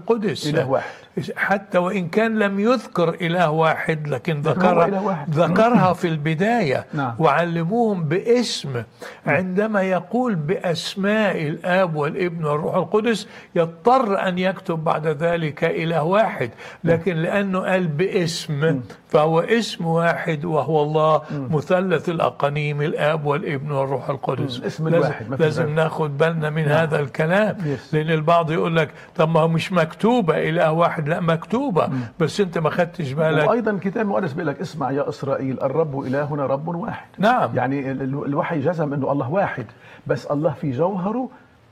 القدس إله واحد. حتى وإن كان لم يذكر إله واحد لكن هو ذكرها إله واحد. ذكرها في البداية نعم. وعلموهم باسم عندما يقول بأسماء الآب والابن والروح القدس يضطر أن يكتب بعد ذلك إله واحد لكن لأنه قال باسم فهو اسم واحد وهو الله مثلث الأقانيم الآب والابن والروح القدس الاسم لازم, الواحد، ما في لازم غيره. ناخد بالنا من هذا الكلام Yes. لأن البعض يقول لك طب ما هو مش مكتوبة إله واحد لا مكتوبة بس أنت ما خدتش بالك وايضا الكتاب المقدس بيقول لك اسمع يا اسرائيل الرب الهنا رب واحد نعم. يعني ال- ال- الوحي جزم انه الله واحد بس الله في جوهره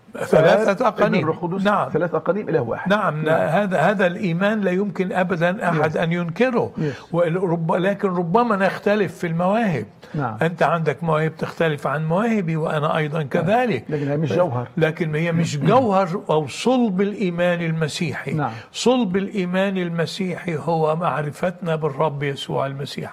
ثلاثة أقانيم. ابن الروح القدس نعم. ثلاث اقانيم اله واحد نعم هذا هذا الايمان لا يمكن ابدا احد Yes. ان ينكره Yes. ورب لكن ربما نختلف في المواهب نعم. انت عندك مواهب تختلف عن مواهبي وانا ايضا كذلك لكن هي مش جوهر لكن هي مش جوهر او صلب الايمان المسيحي نعم. صلب الايمان المسيحي هو معرفتنا بالرب يسوع المسيح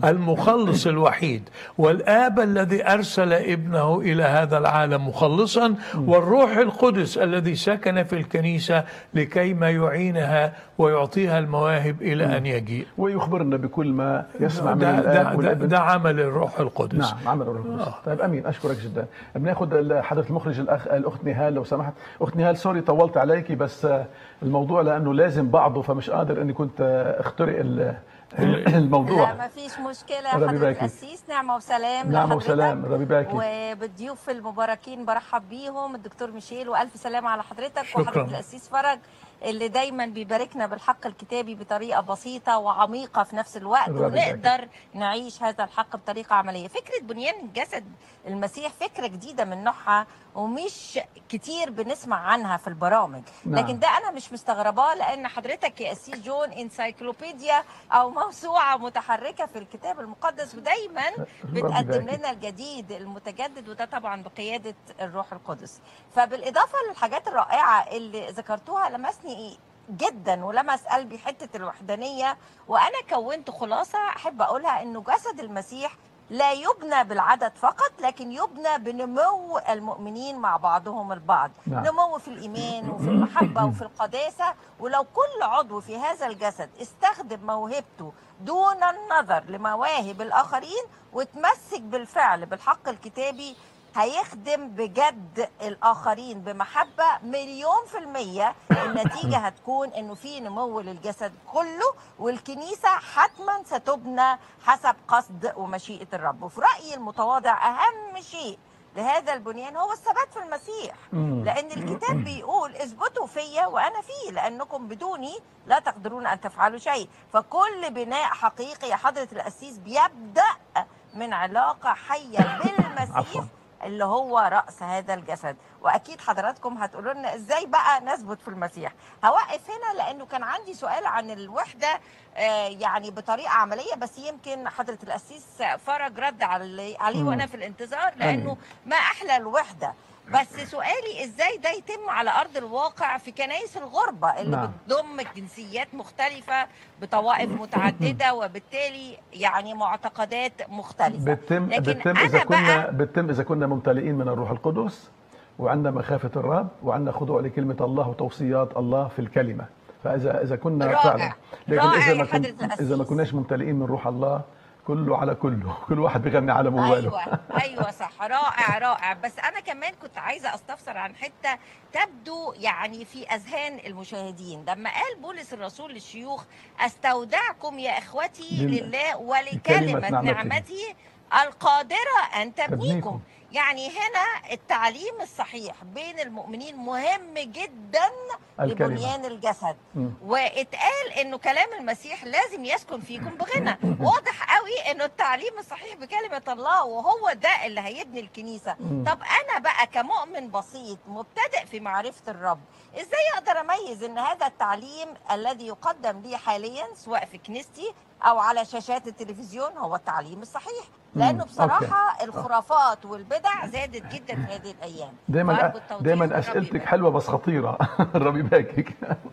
المخلص الوحيد والاب الذي ارسل ابنه الى هذا العالم مخلصا والروح القدس الذي سكن في الكنيسه لكي ما يعينها ويعطيها المواهب الى ان يجيء ويخبرنا بكل ما يسمع من ده, ده, الاب ده, والابن ده عمل الروح القدس نعم عمل الروح القدس طيب امين اشكرك جدا بناخذ حضره المخرج الاخ الاخت نهال لو سمحت اخت نهال سوري طولت عليكي بس آه، الموضوع لانه لازم بعضه فمش قادر اني كنت آه، اخترق ال- الموضوع لا ما فيش مشكلة ربي حضرة يباركك. القسيس نعمة وسلام نعمة لحضرتك. وسلام ربي يباركك وبالضيوف المباركين برحب بيهم الدكتور ميشيل والف سلامه على حضرتك شكراً. وحضره القسيس فرج اللي دايما بيباركنا بالحق الكتابي بطريقه بسيطه وعميقه في نفس الوقت ربي يباركك. ونقدر نعيش هذا الحق بطريقه عمليه فكره بنيان الجسد المسيح فكره جديده من نوعها ومش كتير بنسمع عنها في البرامج نعم. لكن ده انا مش مستغرباه لان حضرتك يا قسيس جون انسايكلوبيديا او موسوعه متحركه في الكتاب المقدس ودايما بتقدم يباركك. لنا الجديد المتجدد وده طبعا بقياده الروح القدس فبالاضافه للحاجات الرائعه اللي ذكرتوها لمسني جدا ولمس قلبي حته الوحدانيه وانا كونت خلاصه احب اقولها انه جسد المسيح لا يبنى بالعدد فقط لكن يبنى بنمو المؤمنين مع بعضهم البعض نعم. نمو في الايمان وفي المحبه وفي القداسه ولو كل عضو في هذا الجسد استخدم موهبته دون النظر لمواهب الاخرين وتمسك بالفعل بالحق الكتابي هيخدم بجد الاخرين بمحبه مليون في الميه النتيجه هتكون انه في نمو للجسد كله والكنيسه حتما ستبنى حسب قصد ومشيئه الرب وفي رايي المتواضع اهم شيء لهذا البنيان هو الثبات في المسيح مم. لان الكتاب بيقول اثبتوا فيا وانا فيه لانكم بدوني لا تقدرون ان تفعلوا شيء فكل بناء حقيقي يا حضره القسيس بيبدا من علاقه حيه بالمسيح عفواً. اللي هو راس هذا الجسد واكيد حضراتكم هتقولوا لنا ازاي بقى نثبت في المسيح هوقف هنا لانه كان عندي سؤال عن الوحده آه، يعني بطريقه عمليه بس يمكن حضره القسيس فرج رد على عليه مم. وانا في الانتظار لانه ما احلى الوحده بس سؤالي ازاي ده يتم على ارض الواقع في كنائس الغربه اللي نعم. بتضم جنسيات مختلفه بطوائف متعدده وبالتالي يعني معتقدات مختلفه بتتم لكن بتتم اذا أنا كنا بقى- بتتم اذا كنا ممتلئين من الروح القدس وعندنا مخافه الرب وعندنا خضوع لكلمه الله وتوصيات الله في الكلمه فاذا اذا كنا رائع. فعلا لكن رائع اذا يا ما كن حضرة القسيس. اذا ما كناش ممتلئين من روح الله كله على كله كل واحد بيغني على مواله ايوه ايوه صح رائع رائع بس انا كمان كنت عايزه استفسر عن حته تبدو يعني في اذهان المشاهدين لما قال بولس الرسول للشيوخ استودعكم يا اخوتي لله- لله ولكلمه لكلمة نعمته. نعمته القادره ان تبنيكم تبنيكم. يعني هنا التعليم الصحيح بين المؤمنين مهم جدا الكلمة. لبنيان الجسد مم. واتقال انه كلام المسيح لازم يسكن فيكم بغنى واضح قوي انه التعليم الصحيح بكلمه الله وهو ده اللي هيبني الكنيسه مم. طب انا بقى كمؤمن بسيط مبتدئ في معرفه الرب ازاي اقدر اميز ان هذا التعليم الذي يقدم لي حاليا سواء في كنيستي او على شاشات التلفزيون هو التعليم الصحيح لانه مم. بصراحه الخرافات والبدع زادت جدا في هذه الايام دايما وأرجو التوضيح دايما والرب اسئلتك يبارك. حلوه بس خطيره الرب يباركك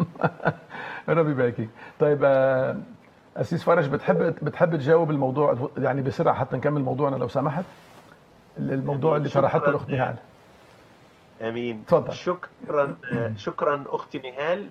الرب يباركك طيب آه، اسيس فرج بتحب بتحب تجاوب الموضوع يعني بسرعه حتى نكمل موضوعنا لو سمحت الموضوع اللي شكراً. طرحته الاخت نهال امين تفضل. شكرا شكرا اختي نهال